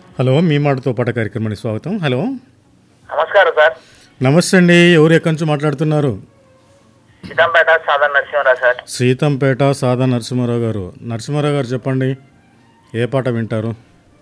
Hello మీ మాటతో పాట కార్యక్రమానికి స్వాగతం హలో నమస్కారం సార్ నమస్తే అండి ఎవరు ఎక్కడి నుంచి మాట్లాడుతున్నారు సీతంపేట సాధారణ నరసింహరావు సార్ సీతంపేట సాదా నరసింహారావు గారు నరసింహారావు గారు చెప్పండి ఏ పాట వింటారు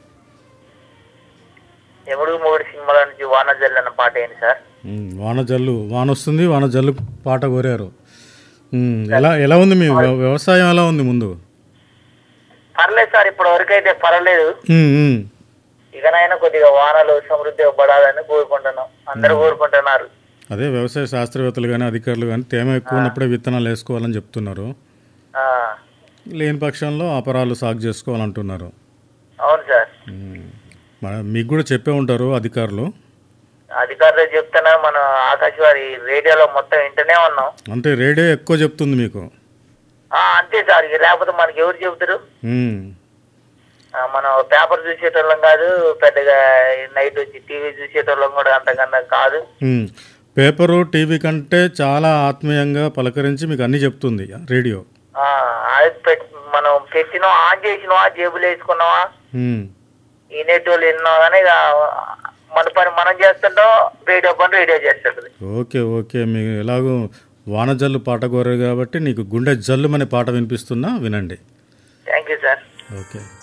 ఎముడు మూడు సినిమాల నుంచి వాన జల్లన్న పాట ఏంటి సార్ ఉమ్, వాన జల్లు వాన వస్తుంది వాన జల్లు పాట కోరారు ఉమ్, ఎలా ఎలా ఉంది మీ వ్య- వ్యవసాయం ఎలా ఉంది ముందు పర్లేదు సార్ ఇప్పటి వరకు అయితే పర్లేదు ఉమ్, ఉమ్. ఇకనైనా కొద్దిగా వానలు సమృద్ధి పడాలని కోరుకుంటున్నాం అందరూ కోరుకుంటున్నారు అదే వ్యవసాయ శాస్త్రవేత్తలు కానీ అధికారులు కానీ తేమ ఎక్కువ ఉన్నప్పుడే విత్తనాలు వేసుకోవాలని చెప్తున్నారు ఆ, లేని పక్షంలో అపరాలు సాగు చేసుకోవాలంటున్నారు అవును సార్ ఉమ్, మన మీకు కూడా చెప్పే ఉంటారు అధికారులు అధికారులు చెప్తున్నా మనం ఆకాశవాణి రేడియోలో మొత్తం వింటూనే ఉన్నాం అంటే రేడియో ఎక్కువ చెప్తుంది మీకు ఆ, అంతే సార్ ఇక లేకపోతే మనకి ఎవరు చెబుతారు ఉమ్, ఆ, మనం పేపర్ చూసేటోళ్ళం కాదు పెద్దగా నైట్ వచ్చి టీవీ చూసేటోళ్ళం కూడా అంతకన్నా కాదు ఉమ్. పేపరు టీవీ కంటే చాలా ఆత్మీయంగా పలకరించి మీకు అన్నీ చెప్తుంది రేడియో ఆ, అది పెట్ మనం పెట్టినాం ఆన్ చేసినావా జేబులు వేసుకున్నావా ఉమ్, ఈ నెట్ వాళ్ళు విన్నాం కానీ ఇక మన పని మనం చేస్తుంటాం రేడియో పని రేడియో చేస్తుంటది ఓకే ఓకే మీకు ఎలాగో వాన జల్లు పాట కోరారు కాబట్టి నీకు గుండె జల్లు అనే పాట వినిపిస్తున్నా వినండి థ్యాంక్ యూ సార్ ఓకే